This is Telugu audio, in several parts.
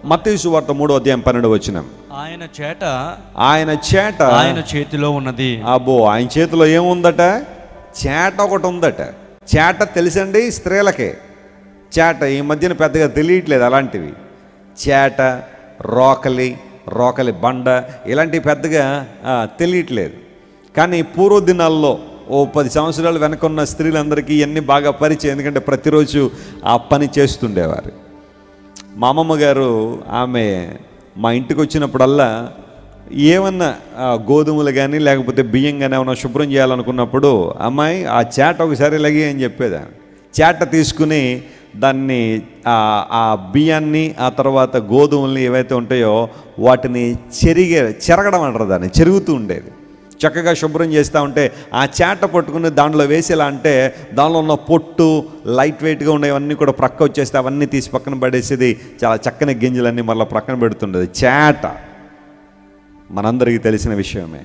మత్తయి సువార్త మూడో అధ్యాయం పన్నెండు వచ్చిన ఆయన చేట ఆయన చేట ఆయన చేతిలో ఉన్నది అబ్బో ఆయన చేతిలో ఏముందట చేట ఒకటి ఉందట చేట తెలుసండి స్త్రీలకే చేట ఈ మధ్యన పెద్దగా తెలియట్లేదు అలాంటివి చేట రోకలి రోకలి బండ ఇలాంటివి పెద్దగా ఆ, తెలియట్లేదు కానీ పూర్వ దినాల్లో ఓ పది సంవత్సరాలు వెనకున్న స్త్రీలందరికీ ఇవన్నీ బాగా పరిచయం ఎందుకంటే ప్రతిరోజు ఆ పని చేస్తుండేవారు మా అమ్మమ్మ గారు ఆమె మా ఇంటికి వచ్చినప్పుడల్లా ఏమన్నా ఆ, గోధుమలు కానీ లేకపోతే బియ్యం కానీ ఏమన్నా శుభ్రం చేయాలనుకున్నప్పుడు అమ్మాయి ఆ చేట ఒకసారి లగి అని చెప్పేది ఆమె. చేట తీసుకుని దాన్ని ఆ ఆ బియ్యాన్ని ఆ తర్వాత గోధుమల్ని ఏవైతే ఉంటాయో వాటిని చెరిగే చెరగడం అంటారు దాన్ని చెరుగుతూ ఉండేది చక్కగా శుభ్రం చేస్తూ ఉంటే ఆ చేట పట్టుకుని దాంట్లో వేసేలా అంటే దానిలో ఉన్న పొట్టు లైట్ వెయిట్గా ఉండేవన్నీ కూడా ప్రక్క వచ్చేస్తే అవన్నీ తీసి పక్కన పడేసేది చాలా చక్కని గింజలన్నీ మళ్ళీ ప్రక్కన పెడుతుండేది చేట మనందరికీ తెలిసిన విషయమే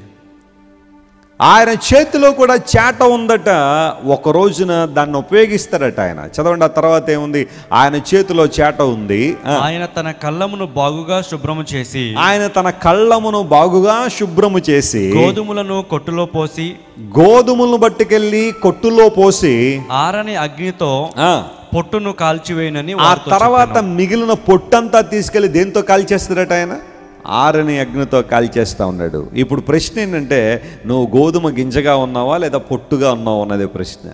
ఆయన చేతిలో కూడా చేట ఉందట ఒక రోజున దాన్ని ఉపయోగిస్తారట ఆయన చదవండి ఆ తర్వాత ఏముంది ఆయన చేతిలో చేట ఉంది ఆ, ఆయన తన కళ్ళమును బాగుగా శుభ్రము చేసి ఆయన తన కళ్ళమును బాగుగా శుభ్రము చేసి గోధుమలను కొట్టులో పోసి గోధుమలను పట్టుకెళ్ళి కొట్టులో పోసి ఆరని అగ్నితో ఆ, పొట్టును కాల్చివేయనని ఆ వారితో తర్వాత మిగిలిన పొట్టంతా తీసుకెళ్లి దేంతో కాల్చేస్తాడట ఆయన ఆరని అగ్నితో కాల్చేస్తా ఉన్నాడు ఇప్పుడు ప్రశ్న ఏంటంటే నువ్వు గోధుమ గింజగా ఉన్నావా లేదా పొట్టుగా ఉన్నావా అన్నదే ప్రశ్న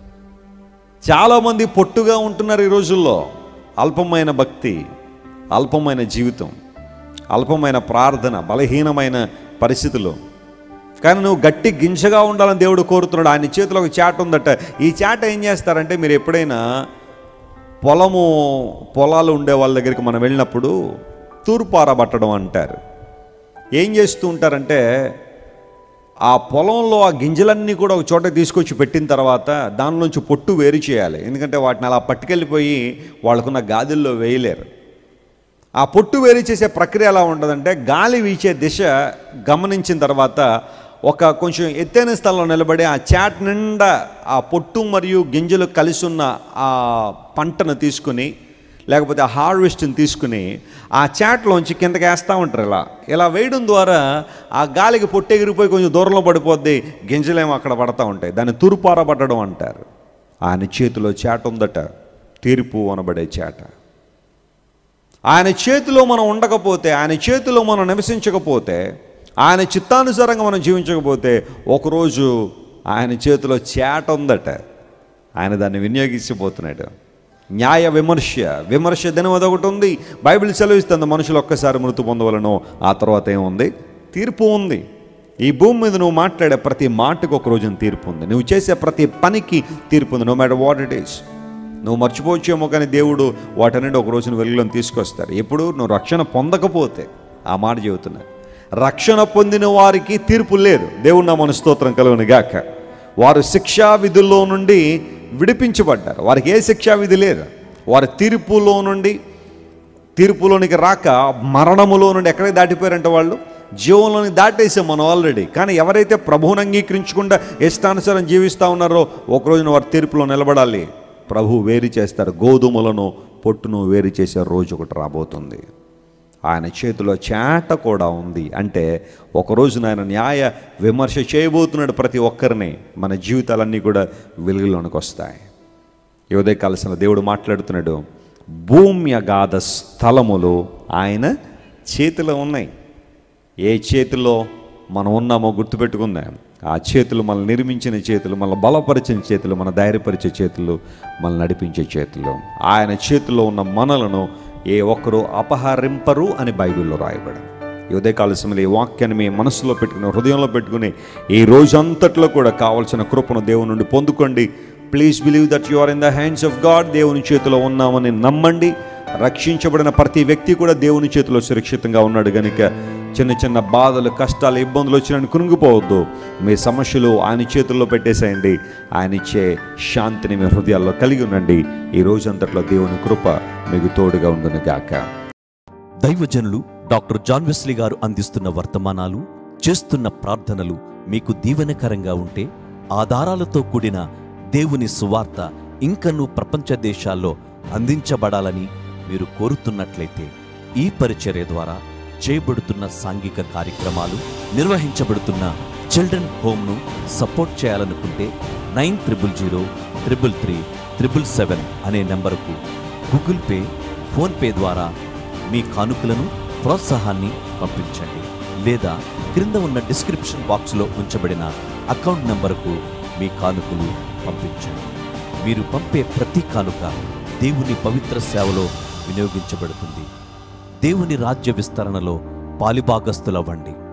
చాలామంది పొట్టుగా ఉంటున్నారు ఈ రోజుల్లో అల్పమైన భక్తి అల్పమైన జీవితం అల్పమైన ప్రార్థన బలహీనమైన పరిస్థితులు కానీ నువ్వు గట్టి గింజగా ఉండాలని దేవుడు కోరుతున్నాడు ఆయన చేతిలో ఒక చాట ఉందట ఈ చాట ఏం చేస్తారంటే మీరు ఎప్పుడైనా పొలము పొలాలు ఉండే వాళ్ళ దగ్గరికి మనం వెళ్ళినప్పుడు తూర్పారబట్టడం అంటారు ఏం చేస్తూ ఉంటారంటే ఆ పొలంలో ఆ గింజలన్నీ కూడా ఒక చోట తీసుకొచ్చి పెట్టిన తర్వాత దానిలోంచి పొట్టు వేరు చేయాలి ఎందుకంటే వాటిని అలా పట్టుకెళ్ళిపోయి వాళ్ళకున్న గాదుల్లో వేయలేరు ఆ పొట్టు వేరు చేసే ప్రక్రియ ఎలా ఉంటుందంటే గాలి వీచే దిశ గమనించిన తర్వాత ఒక కొంచెం ఎత్తైన స్థలంలో నిలబడి ఆ చాట్ నిండా ఆ పొట్టు మరియు గింజలు కలిసి ఉన్న ఆ పంటను తీసుకుని లేకపోతే ఆ హార్వెస్ట్ని తీసుకుని ఆ చాట్లోంచి కిందకి వేస్తూ ఉంటారు ఇలా ఇలా వేయడం ద్వారా ఆ గాలికి పొట్టు ఎగిరిపోయి కొంచెం దూరంలో పడిపోద్ది గింజలేమో అక్కడ పడతా ఉంటాయి దాన్ని తురుపారబట్టడం అంటారు ఆయన చేతిలో చాట ఉందట తీర్పు అనబడే చాట ఆయన చేతిలో మనం ఉండకపోతే ఆయన చేతిలో మనం నివసించకపోతే ఆయన చిత్తానుసారంగా మనం జీవించకపోతే ఒకరోజు ఆయన చేతిలో చేట ఉందట ఆయన దాన్ని వినియోగించబోతున్నాడు న్యాయ విమర్శ విమర్శ దినం అదొకటి ఉంది బైబిల్ సెలవిస్తుంది మనుషులు ఒక్కసారి మృతి పొందవలను ఆ తర్వాత ఏముంది తీర్పు ఉంది ఈ భూమి మీద నువ్వు మాట్లాడే ప్రతి మాటకు ఒక రోజున తీర్పు ఉంది నువ్వు చేసే ప్రతి పనికి తీర్పు ఉంది no matter what it is నువ్వు మర్చిపోవచ్చేమో కానీ దేవుడు వాటన్నిటి ఒక రోజున వెలుగులను తీసుకొస్తారు ఎప్పుడు నువ్వు రక్షణ పొందకపోతే ఆ మాట చెబుతున్నా రక్షణ పొందిన వారికి తీర్పు లేదు దేవుడు నా మన స్తోత్రం కలుగును గాక వారు శిక్షా విధుల్లో నుండి విడిపించబడ్డారు వారికి ఏ శిక్షా విధి లేదు వారి తీర్పులో నుండి తీర్పులోనికి రాక మరణములో నుండి ఎక్కడికి దాటిపోయారంటే వాళ్ళు జీవంలోని దాటేసాం మనం ఆల్రెడీ కానీ ఎవరైతే ప్రభువుని అంగీకరించకుండా ఇష్టానుసారం జీవిస్తూ ఉన్నారో ఒకరోజున వారి తీర్పులో నిలబడాలి ప్రభు వేరు చేస్తారు గోధుమలను పొట్టును వేరు చేసే రోజు ఒకటి రాబోతుంది ఆయన చేతిలో చేట కూడా ఉంది అంటే ఒకరోజు ఆయన న్యాయ విమర్శ చేయబోతున్నాడు ప్రతి ఒక్కరిని మన జీవితాలన్నీ కూడా వెలుగులోనికి వస్తాయి ఈ ఉదయకాలసిన దేవుడు మాట్లాడుతున్నాడు భూమి అగాధ స్థలములు ఆయన చేతిలో ఉన్నాయి ఏ చేతిలో మనం ఉన్నామో గుర్తుపెట్టుకుందాం ఆ చేతులు మనల్ని నిర్మించిన చేతులు మనల్ని బలపరిచిన చేతులు మన ధైర్యపరిచే చేతులు మనల్ని నడిపించే చేతులు ఆయన చేతిలో ఉన్న మనలను ఏ ఒక్కరూ అపహరింపరు అని బైబిల్లో రాయబడింది ఈ ఉదయకాల సమయంలో ఈ వాక్యాన్ని మీ మనసులో పెట్టుకుని హృదయంలో పెట్టుకుని ఈ రోజంతట్లో కూడా కావాల్సిన కృపను దేవుని నుండి పొందుకోండి please believe that you are in the hands of God దేవుని చేతిలో ఉన్నామని నమ్మండి రక్షించబడిన ప్రతి వ్యక్తి కూడా దేవుని చేతిలో సురక్షితంగా ఉన్నాడు కనుక చిన్న చిన్న బాధలు కష్టాలు ఇబ్బందులు వచ్చినని కునుగుపోవద్దు మీ సమస్యలు ఆయన చేతుల్లో పెట్టేసేయండి ఆయన ఇచ్చే శాంతిని మీ హృదయాల్లో కలిగి ఉండండి ఈ రోజంతట్లో దేవుని కృప మీకు తోడుగా ఉండును గాక దైవజనులు డాక్టర్ జాన్ వెస్లీ గారు అందిస్తున్న వర్తమానాలు చేస్తున్న ప్రార్థనలు మీకు దీవెనకరంగా ఉంటే ఆధారాలతో కూడిన దేవుని సువార్త ఇంకనూ ప్రపంచ దేశాల్లో అందించబడాలని మీరు కోరుతున్నట్లయితే ఈ పరిచర్య ద్వారా చేయబడుతున్న సాంఘిక కార్యక్రమాలు నిర్వహించబడుతున్న చిల్డ్రన్ హోమ్ను సపోర్ట్ చేయాలనుకుంటే nine triple zero triple three triple seven అనే నెంబరుకు గూగుల్ పే ఫోన్పే ద్వారా మీ కానుకలను ప్రోత్సాహాన్ని పంపించండి లేదా క్రింద ఉన్న డిస్క్రిప్షన్ బాక్స్లో ఉంచబడిన అకౌంట్ నంబరుకు మీ కానుకలు పంపించండి మీరు పంపే ప్రతి కానుక దేవుని పవిత్ర సేవలో వినియోగించబడుతుంది దేవుని రాజ్య విస్తరణలో పాలిభాగస్తులవ్వండి